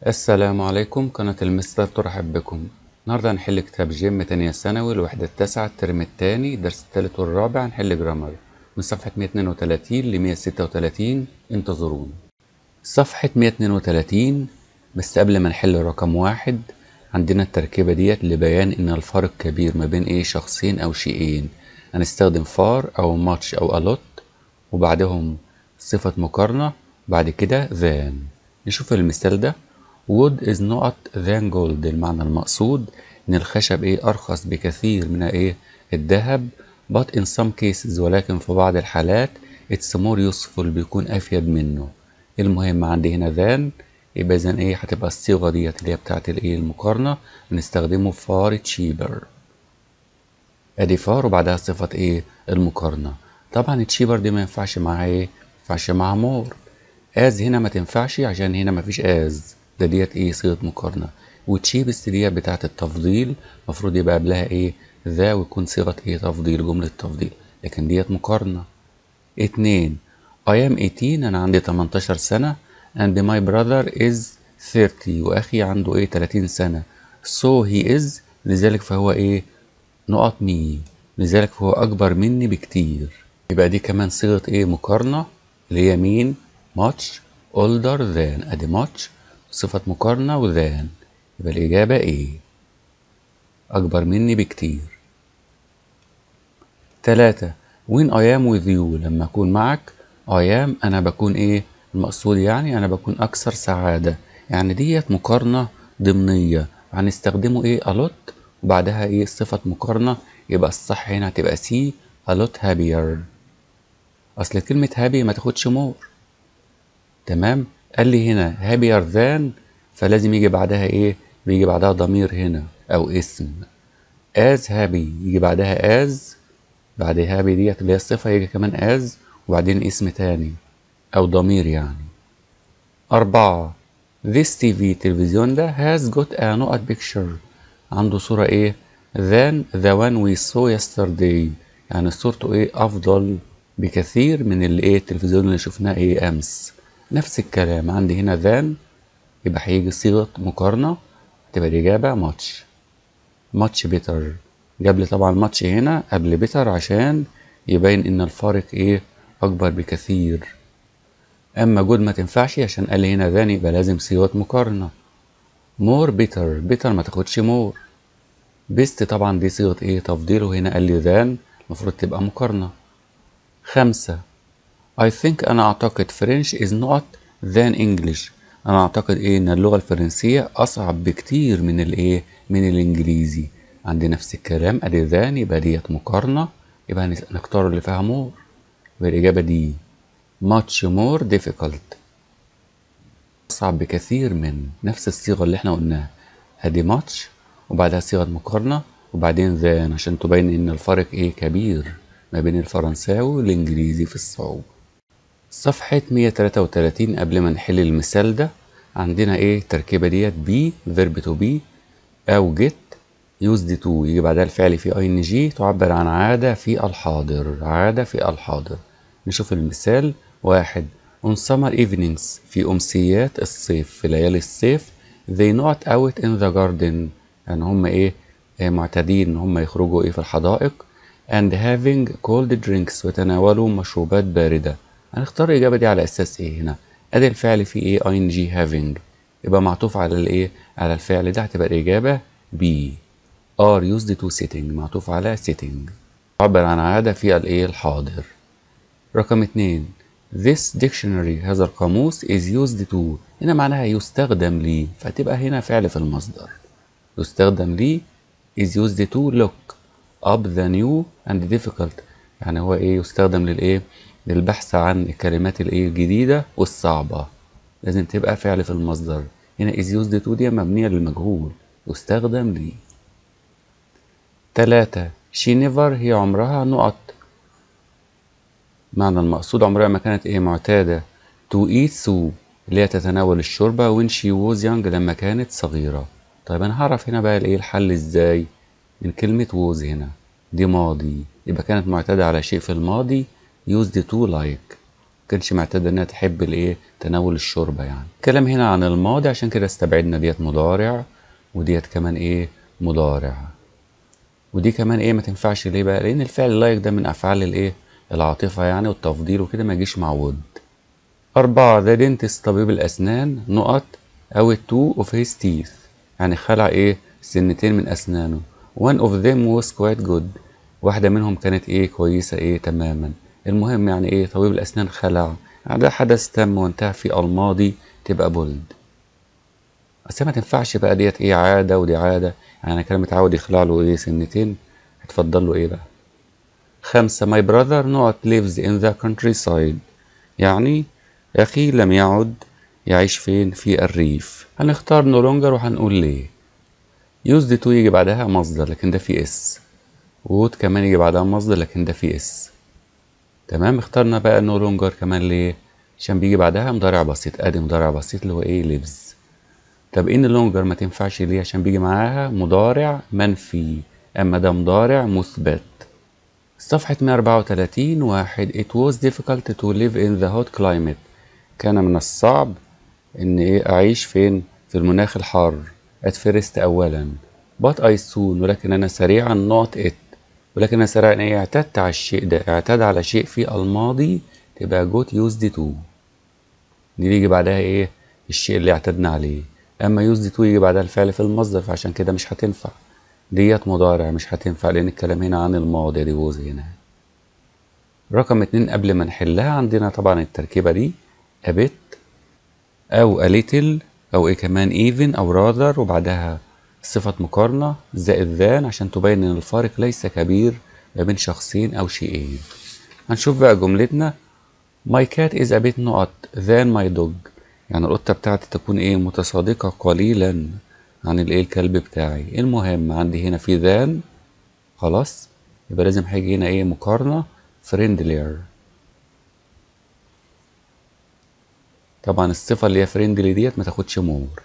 السلام عليكم قناة المستر ترحب بكم النهاردة هنحل كتاب جيم تانية ثانوي الوحدة التاسعة الترم التاني الدرس التالت والرابع هنحل جرامر من صفحة 132 ل 136 انتظرونا صفحة 132 بس قبل ما نحل رقم واحد عندنا التركيبة ديت لبيان إن الفرق كبير ما بين إيه شخصين أو شيئين هنستخدم فار أو ماتش أو ألوت وبعدهم صفة مقارنة بعد كده than نشوف المثال ده wood is not than gold المعنى المقصود إن الخشب إيه أرخص بكثير من إيه الذهب but in some cases ولكن في بعض الحالات it's more useful بيكون أفيد منه المهم عندي هنا than يبقى إذا إيه هتبقى الصيغة ديت اللي هي بتاعت الإيه المقارنة بنستخدمه far cheaper أدي فار وبعدها صفة إيه المقارنة طبعا تشيبر دي ما ينفعش معاها إيه ما ينفعش معاها مور از هنا ما تنفعش عشان هنا ما فيش از ده ديت ايه صيغه مقارنه وتشيبست ديت بتاعه التفضيل المفروض يبقى قبلها ايه ذا ويكون صيغه ايه تفضيل جمله تفضيل لكن ديت مقارنه اتنين I am 18 انا عندي 18 سنه and my brother is 30 واخي عنده ايه 30 سنه so he is لذلك فهو ايه نقط مي لذلك فهو اكبر مني بكتير يبقى دي كمان صيغه ايه مقارنه اللي هي مين much older than ادي much صفة مقارنة وذان يبقى الإجابة إيه أكبر مني بكتير تلاتة when I am with you لما أكون معك I am أنا بكون إيه المقصود يعني أنا بكون أكثر سعادة يعني ديت مقارنة ضمنية هنستخدمه إيه a lot وبعدها إيه صفة مقارنة يبقى الصح هنا هتبقى سي a lot happier أصل كلمة happy ما تاخدش more تمام قال لي هنا happier than فلازم يجي بعدها ايه بيجي بعدها ضمير هنا او اسم as happy يجي بعدها as بعد happy ديت اللي هي الصفة يجي كمان as وبعدين اسم تاني او ضمير يعني أربعة this TV تلفزيون ده has got a نقط picture عنده صورة ايه than the one we saw yesterday يعني صورته ايه أفضل بكثير من اللي ايه التلفزيون اللي شفناه ايه أمس نفس الكلام عندي هنا than يبقى هيجي صيغة مقارنة تبقى الإجابة ماتش ماتش بيتر جاب لي طبعا ماتش هنا قبل بيتر عشان يبين إن الفارق إيه أكبر بكثير أما جود ما تنفعش عشان قال لي هنا ذان يبقى لازم صيغة مقارنة مور بيتر بيتر ما تاخدش مور بيست طبعا دي صيغة إيه تفضيل وهنا قال لي ذان المفروض تبقى مقارنة خمسة I think أنا أعتقد French is not than English أنا أعتقد إيه إن اللغة الفرنسية أصعب بكتير من الإيه من الإنجليزي عندي نفس الكلام أدي ذان يبقى ديت مقارنة يبقى نختار اللي فيها مور يبقى الإجابة دي much more difficult أصعب بكثير من نفس الصيغة اللي إحنا قلناها أدي much وبعدها صيغة مقارنة وبعدين ذان عشان تبين إن الفرق إيه كبير ما بين الفرنساوي والإنجليزي في الصعوبة صفحة 133 قبل ما نحل المثال ده عندنا ايه التركيبة ديت بي فيرب تو بي او جيت يوزد تو يجي بعدها الفعل في اي ان جي تعبر عن عادة في الحاضر عادة في الحاضر نشوف المثال واحد on summer evenings في أمسيات الصيف في ليالي الصيف they not out in the garden يعني هم ايه, إيه معتادين ان هم يخرجوا ايه في الحدائق and having cold drinks وتناولوا مشروبات باردة هنختار الإجابة دي على أساس إيه هنا؟ أدي الفعل فيه إيه أي إن جي having يبقى معطوف على الإيه؟ على الفعل ده هتبقى الإجابة B are used to sitting معطوف على sitting تعبر عن عادة في الإيه الحاضر رقم اتنين this dictionary هذا القاموس is used to هنا معناها يستخدم لي فتبقى هنا فعل في المصدر يستخدم لي is used to look up the new and difficult يعني هو إيه يستخدم للإيه؟ للبحث عن الكلمات الايه الجديدة والصعبة لازم تبقى فعل في المصدر هنا is used to دي مبنية للمجهول يستخدم لي تلاتة she never هي عمرها نقط معنى المقصود عمرها ما كانت ايه معتادة to eat soup اللي هي تتناول الشوربة when she was young لما كانت صغيرة طيب انا هعرف هنا بقى الايه الحل ازاي من كلمة was هنا دي ماضي يبقى كانت معتادة على شيء في الماضي used to like كانش معتادة انها تحب الايه تناول الشوربة يعني الكلام هنا عن الماضي عشان كده استبعدنا ديت مضارع وديت كمان ايه مضارع ودي كمان ايه ما تنفعش ليه بقى لان الفعل لايك ده من افعال الايه العاطفة يعني والتفضيل وكده ما يجيش مع would أربعة ذا دينتست طبيب الأسنان نقط أو two of his teeth يعني خلع إيه سنتين من أسنانه one of them was quite good واحدة منهم كانت إيه كويسة إيه تماما المهم يعني إيه طبيب الأسنان خلع يعني ده حدث تم وانتهى في الماضي تبقى بولد بس ما تنفعش بقى ديت إيه عادة ودي عادة يعني أنا كان متعود يخلع له إيه سنتين هتفضل له إيه بقى خمسة my brother not lives in the countryside يعني أخي لم يعد يعيش فين في الريف هنختار no longer وهنقول ليه used to يجي بعدها مصدر لكن ده في اس would كمان يجي بعدها مصدر لكن ده في اس تمام اخترنا بقى no longer كمان ليه عشان بيجي بعدها مضارع بسيط ادي مضارع بسيط اللي هو ايه lives طب ان longer ما تنفعش ليه عشان بيجي معاها مضارع منفي اما ده مضارع مثبت صفحة 134 واحد It was difficult to live in the hot climate كان من الصعب إن إيه أعيش فين في المناخ الحار at first أولا but I soon ولكن أنا سريعا not it ولكن أنا سريعا إيه اعتدت على الشيء ده اعتاد على شيء في الماضي تبقى got used to دي بيجي بعدها إيه الشيء اللي اعتدنا عليه أما used to يجي بعدها الفعل في المصدر فعشان كده مش هتنفع ديت مضارع مش هتنفع لأن الكلام هنا عن الماضي دي ووز هنا رقم اتنين قبل ما نحلها عندنا طبعا التركيبة دي a bit أو a little أو إيه كمان even أو rather وبعدها صفة مقارنة زائد ذان عشان تبين إن الفارق ليس كبير ما بين شخصين أو شيئين هنشوف بقى جملتنا My cat is a bit not than my dog يعني القطة بتاعتي تكون إيه متصادقة قليلا عن الايه الكلب بتاعي المهم عندي هنا في ذان خلاص يبقى لازم هيجي هنا ايه مقارنة فريندلير طبعا الصفة اللي هي فريندلي ديت ما تاخدش مور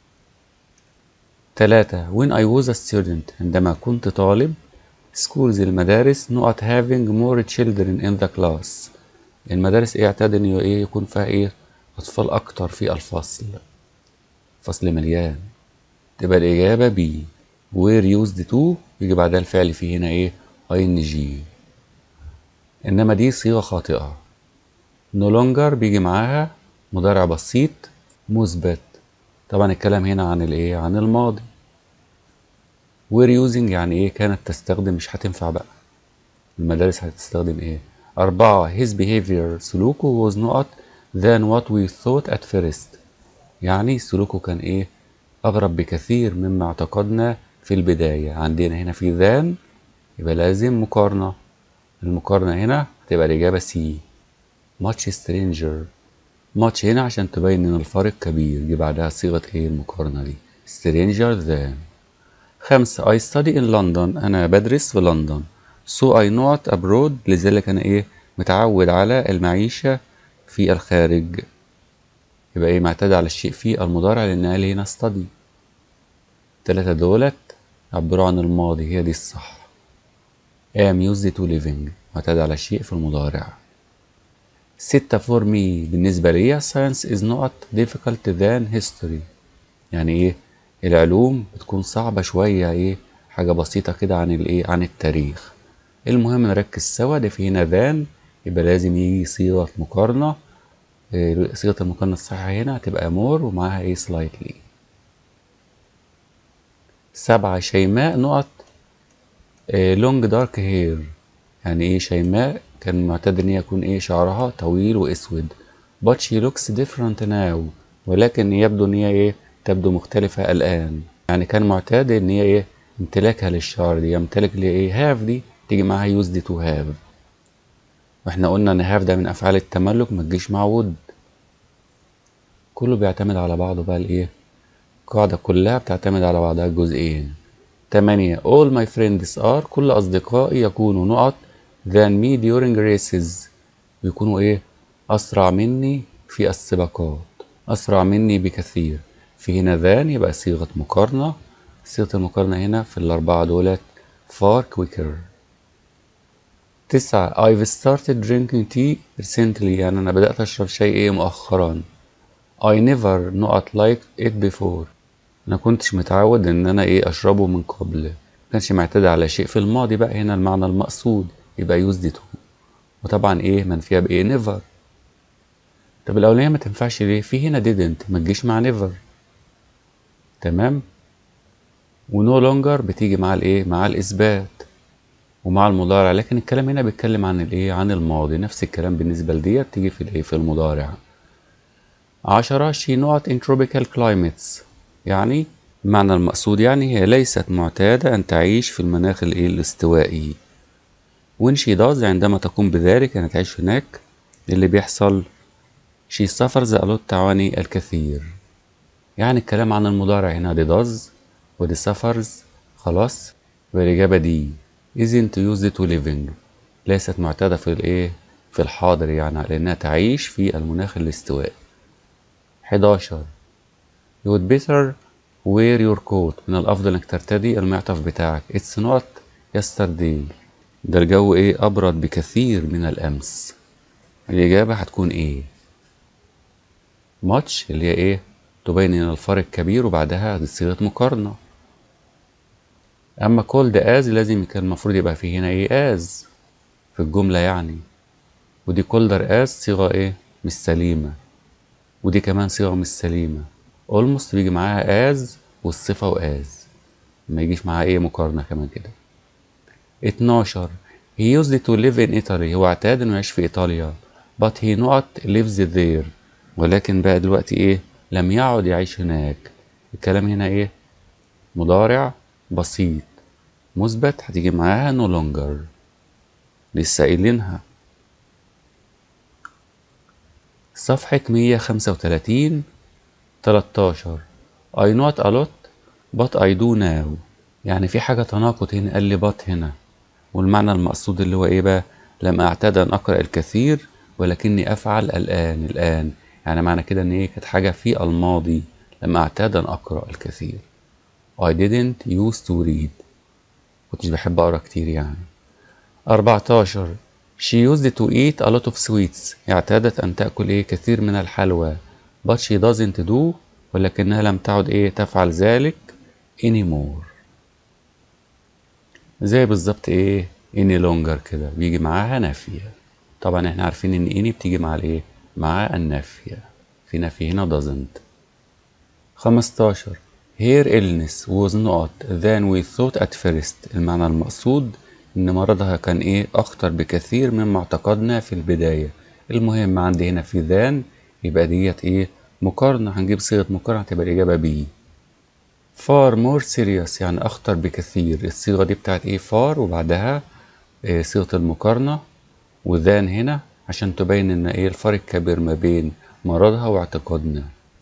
تلاتة when I was a student عندما كنت طالب schools المدارس not having more children in the class المدارس ايه اعتاد ان ايه يكون فيها ايه اطفال اكتر في الفصل فصل مليان تبقى الإجابة بي where used to يجي بعدها الفعل فيه هنا إيه ing إنما دي صيغة خاطئة no longer بيجي معاها مضارع بسيط مثبت طبعا الكلام هنا عن الإيه عن الماضي were using يعني إيه كانت تستخدم مش هتنفع بقى المدارس هتستخدم إيه أربعة his behavior سلوكه was not than what we thought at first يعني سلوكه كان إيه أغرب بكثير مما اعتقدنا في البداية عندنا هنا في ذان يبقى لازم مقارنة المقارنة هنا هتبقى الإجابة سي much stranger much هنا عشان تبين إن الفرق كبير يجي بعدها صيغة إيه المقارنة دي stranger than خمسة I study in London أنا بدرس في لندن so I not abroad لذلك أنا إيه متعود على المعيشة في الخارج يبقى ايه معتاد على الشيء في المضارع لان قال هنا study التلاتة دولت عبروا عن الماضي هي دي الصح am used to living معتاد على الشيء في المضارع ستة for me بالنسبة لي science is not difficult than history يعني ايه العلوم بتكون صعبة شوية ايه حاجة بسيطة كده عن الايه عن التاريخ المهم نركز سوا ده في هنا than يبقى لازم يجي صيغة مقارنة صيغة المقارنة الصحيحة هنا هتبقى more ومعاها ايه slightly سبعة شيماء نقط لونج دارك هير يعني ايه شيماء كان معتاد ان هي يكون ايه شعرها طويل واسود but she looks different now ولكن يبدو ان هي ايه تبدو مختلفة الان يعني كان معتاد ان هي ايه امتلاكها للشعر دي يمتلك لايه هاف دي تيجي معاها used to have واحنا قلنا ان هاف ده من افعال التملك ما تجيش مع وود كله بيعتمد على بعضه بقى الايه القاعدة كلها بتعتمد على بعضها الجزئين تمانية all my friends are كل أصدقائي يكونوا نقط than me during races بيكونوا إيه أسرع مني في السباقات أسرع مني بكثير في هنا than يبقى صيغة مقارنة صيغة المقارنة هنا في الأربعة دولت far quicker تسعة I've started drinking tea recently يعني أنا بدأت أشرب شاي إيه مؤخرا I never not liked it before أنا كنتش متعود إن أنا إيه أشربه من قبل كانش معتاد على شيء في الماضي بقى هنا المعنى المقصود يبقى used to وطبعا إيه منفيها بإيه never طب الأولانية ما تنفعش ليه في هنا didn't ما تجيش مع never تمام ونو لونجر بتيجي مع الايه مع الاثبات ومع المضارع لكن الكلام هنا بيتكلم عن الايه عن الماضي نفس الكلام بالنسبه لديت تيجي في الايه في المضارع عشرة she not in tropical climates يعني المعنى المقصود يعني هي ليست معتادة أن تعيش في المناخ الايه الاستوائي when she does عندما تقوم بذلك أن تعيش هناك اللي بيحصل she suffers a lot تعاني الكثير يعني الكلام عن المضارع هنا دي does ودي suffers خلاص والإجابة دي isn't used to living ليست معتادة في الإيه في الحاضر يعني على إنها تعيش في المناخ الاستوائي 11 you would better wear your coat من الأفضل إنك ترتدي المعطف بتاعك it's not yesterday ده الجو إيه أبرد بكثير من الأمس الإجابة هتكون إيه much اللي هي إيه تبين إن الفرق كبير وبعدها دي صيغة مقارنة أما cold as لازم كان المفروض يبقى فيه هنا إيه as في الجملة يعني ودي colder as صيغة إيه مش سليمة ودي كمان صيغة مش سليمة almost بيجي معاها as والصفة وas ما يجيش معاها إيه مقارنة كمان كده 12 he used to live in Italy هو اعتاد إنه يعيش في إيطاليا but he not lives there ولكن بقى دلوقتي إيه لم يعد يعيش هناك الكلام هنا إيه مضارع بسيط مثبت هتيجي معاها no longer لسه قايلينها صفحة 135 13 I not a lot but I do now يعني في حاجة تناقض هنا قال لي but هنا والمعنى المقصود اللي هو ايه بقى لم اعتاد ان اقرأ الكثير ولكني افعل الان الان يعني معنى كده ان ايه كانت حاجة في الماضي لم اعتاد ان اقرأ الكثير I didn't used to read كنتش بحب اقرا كتير يعني 14 She used to eat a lot of sweets اعتادت أن تأكل إيه كثير من الحلوى but she doesn't do ولكنها لم تعد إيه تفعل ذلك anymore زي بالظبط إيه any longer كده بيجي معاها نافية طبعا احنا عارفين إن any بتيجي مع الإيه مع النافية في نافية هنا doesn't 15 Her illness was not than we thought at first المعنى المقصود إن مرضها كان إيه أخطر بكثير مما اعتقدنا في البداية المهم عندي هنا في ذان يبقى ديت إيه مقارنة هنجيب صيغة مقارنة هتبقى الإجابة بي far more serious يعني أخطر بكثير الصيغة دي بتاعت إيه far وبعدها إيه صيغة المقارنة وذان هنا عشان تبين إن إيه الفرق كبير ما بين مرضها واعتقادنا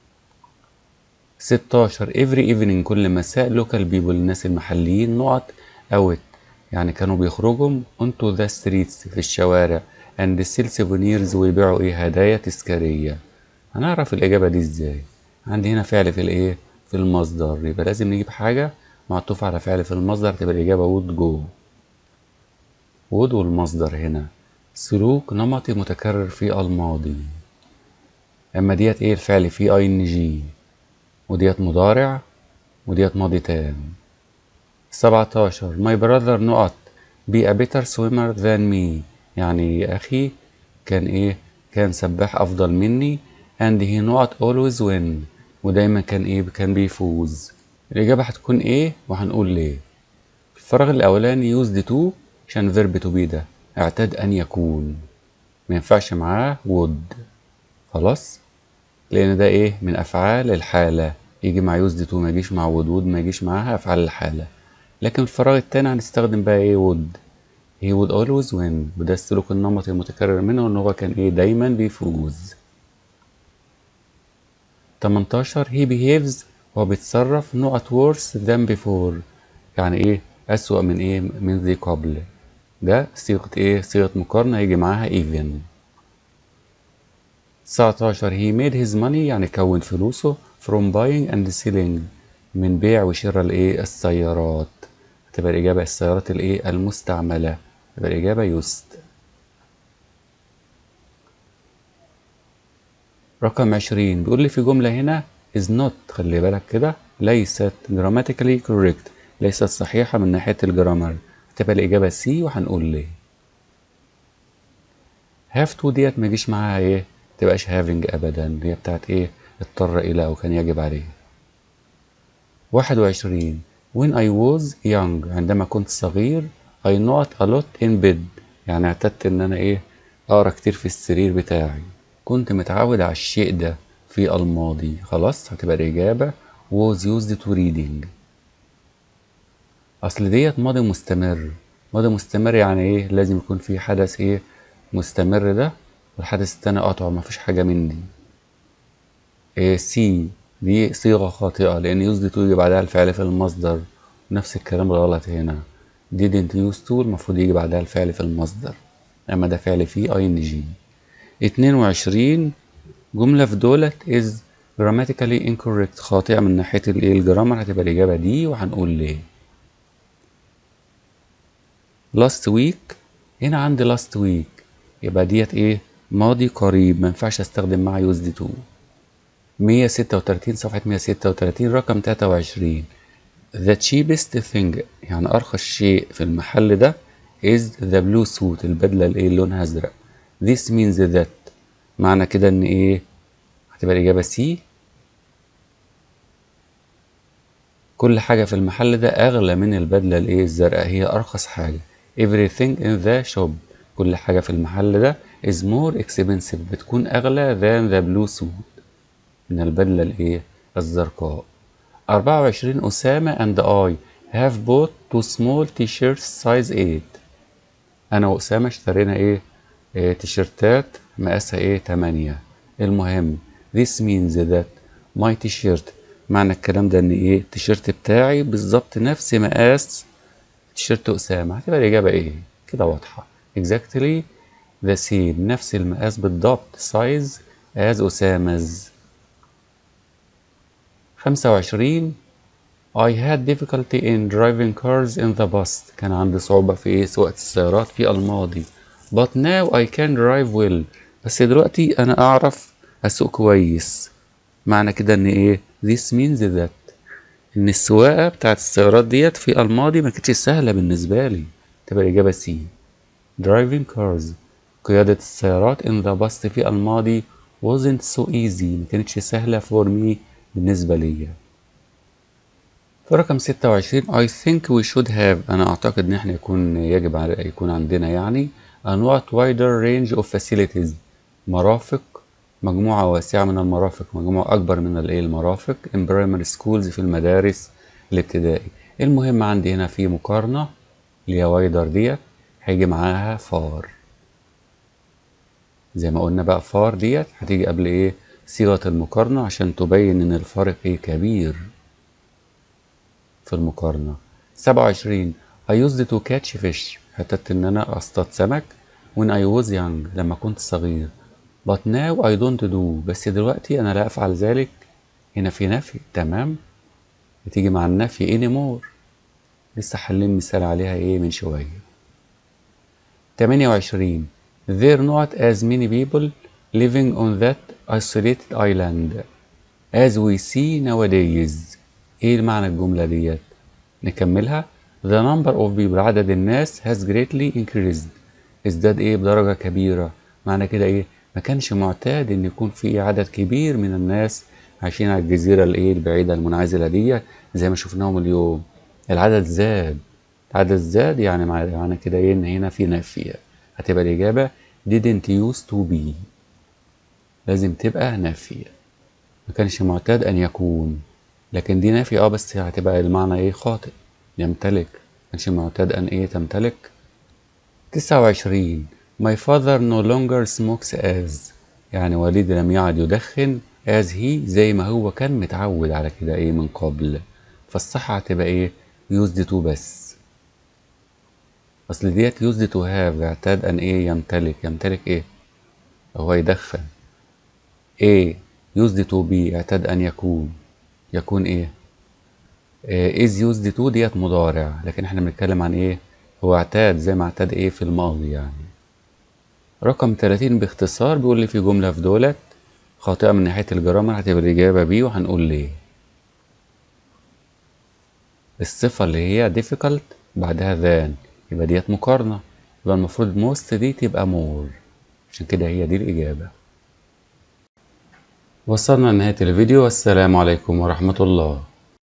16 every evening كل مساء local people الناس المحليين نقط اوت يعني كانوا بيخرجوا onto the streets في الشوارع and sell souvenirs ويبيعوا ايه هدايا تذكارية هنعرف الإجابة دي ازاي عندي هنا فعل في الايه في المصدر يبقى لازم نجيب حاجة معطوف على فعل في المصدر تبقى الإجابة would go would والمصدر هنا سلوك نمطي متكرر في الماضي أما ديت ايه الفعل فيه ing وديت مضارع وديت ماضي تام 17 my brother نقط be a better swimmer than me يعني أخي كان إيه كان سباح أفضل مني and he not always win ودايما كان إيه كان بيفوز الإجابة هتكون إيه وهنقول ليه الفراغ الأولاني used to عشان verb to be ده اعتاد أن يكون ما ينفعش معاه would خلاص لأن ده إيه من أفعال الحالة يجي مع used to ما يجيش مع would would ما يجيش معاها أفعال الحالة لكن الفراغ التاني هنستخدم بقى إيه would he would always win وده السلوك النمطي المتكرر منه إن هو كان إيه دايما بيفوز 18 he behaves هو بيتصرف not worse than before يعني إيه أسوأ من إيه من ذي قبل ده صيغة إيه صيغة مقارنة يجي معاها even 19 he made his money يعني كون فلوسه from buying and selling من بيع وشراء الايه السيارات تبقى الإجابة السيارات الايه المستعملة تبقى الإجابة used رقم عشرين بيقول لي في جملة هنا is not خلي بالك كده ليست grammatically correct ليست صحيحة من ناحية الجرامر هتبقى الإجابة سي وهنقول ليه have to ديت ما يجيش معاها ايه متبقاش having أبدا هي بتاعت ايه اضطر إلى أو كان يجب عليه واحد وعشرين when I was young عندما كنت صغير I not a lot in bed يعني اعتدت ان انا ايه اقرا كتير في السرير بتاعي كنت متعود على الشيء ده في الماضي خلاص هتبقى الإجابة was used to reading أصل ديت ماضي مستمر ماضي مستمر يعني إيه لازم يكون في حدث إيه مستمر ده والحدث التاني قطعه مفيش حاجة من دي إيه سي دي صيغة خاطئة لأن يوزد تو يجي بعدها الفعل في المصدر نفس الكلام غلط هنا didn't use to المفروض يجي بعدها الفعل في المصدر أما ده فعل فيه اي ان جي اتنين وعشرين جملة في دولت is grammatically incorrect خاطئة من ناحية الايه الجرامر هتبقى الإجابة دي وهنقول ليه last week هنا عندي last week يبقى ديت ايه ماضي قريب ما ينفعش استخدم معاه used to 136 صفحة 136 رقم 23 The cheapest thing يعني أرخص شيء في المحل ده is the blue suit البدلة اللي لونها أزرق This means that معنى كده إن إيه هتبقى الإجابة سي كل حاجة في المحل ده أغلى من البدلة الإيه الزرقاء هي أرخص حاجة Everything in the shop كل حاجة في المحل ده is more expensive بتكون أغلى than the blue suit من البدلة الإيه الزرقاء 24 أسامة and I have bought two small t-shirts size 8 أنا وأسامة اشترينا إيه, إيه تيشيرتات مقاسها إيه 8 المهم this means that my t-shirt معنى الكلام ده إن إيه التيشيرت بتاعي بالظبط نفس مقاس تيشيرت أسامة هتبقى الإجابة إيه كده واضحة exactly the same نفس المقاس بالضبط size as أسامز خمسة وعشرين I had difficulty in driving cars in the past كان عندي صعوبة في إيه سواقة السيارات في الماضي but now I can drive well بس دلوقتي أنا أعرف أسوق كويس معنى كده إن إيه this means that إن السواقة بتاعت السيارات ديت في الماضي ما كانتش سهلة بالنسبة لي تبقى الإجابة سي driving cars قيادة السيارات in the past في الماضي wasn't so easy ما كانتش سهلة for me بالنسبة ليا في رقم 26 I think we should have أنا أعتقد إن إحنا يكون يجب على يكون عندنا يعني a what wider range of facilities مرافق مجموعة واسعة من المرافق مجموعة أكبر من الإيه المرافق in primary schools في المدارس الابتدائي المهم عندي هنا في مقارنة اللي هي وايدر ديت هيجي معاها فار زي ما قلنا بقى فار ديت هتيجي قبل إيه صيغة المقارنة عشان تبين إن الفرق إيه كبير في المقارنة سبعة وعشرين I used to catch fish حتت إن أنا أصطاد سمك when I was young لما كنت صغير but now I don't do بس دلوقتي أنا لا أفعل ذلك هنا في نفي تمام بتيجي مع النفي anymore لسه حلين مثال عليها إيه من شوية تمانية وعشرين there not as many people living on that isolated island as we see nowadays ايه معنى الجملة ديت نكملها the number of people عدد الناس has greatly increased ازداد ايه بدرجة كبيرة معنى كده ايه ما كانش معتاد ان يكون في عدد كبير من الناس عايشين على الجزيرة الايه البعيدة المنعزلة دي زي ما شفناهم اليوم العدد زاد العدد زاد يعني معنى كده ايه ان هنا في نافية هتبقى الإجابة didn't used to be لازم تبقى نافية ما كانش معتاد أن يكون لكن دي نافية اه بس هتبقى المعنى ايه خاطئ يمتلك كانش معتاد أن ايه تمتلك تسعة وعشرين My father no longer smokes as يعني والدي لم يعد يدخن as he زي ما هو كان متعود على كده ايه من قبل فالصح هتبقى ايه used to بس اصل ديت used to have اعتاد ان ايه يمتلك يمتلك ايه هو يدخن ايه used to be اعتاد ان يكون يكون ايه is used to ديت مضارع لكن احنا بنتكلم عن ايه هو اعتاد زي ما اعتاد ايه في الماضي يعني رقم 30 باختصار بيقول لي في جملة في دولت خاطئة من ناحية الجرامر هتبقى الإجابة بي وهنقول ليه الصفة اللي هي difficult بعدها than يبقى ديت مقارنة يبقى المفروض most دي تبقى more عشان كده هي دي الإجابة وصلنا لنهاية الفيديو والسلام عليكم ورحمة الله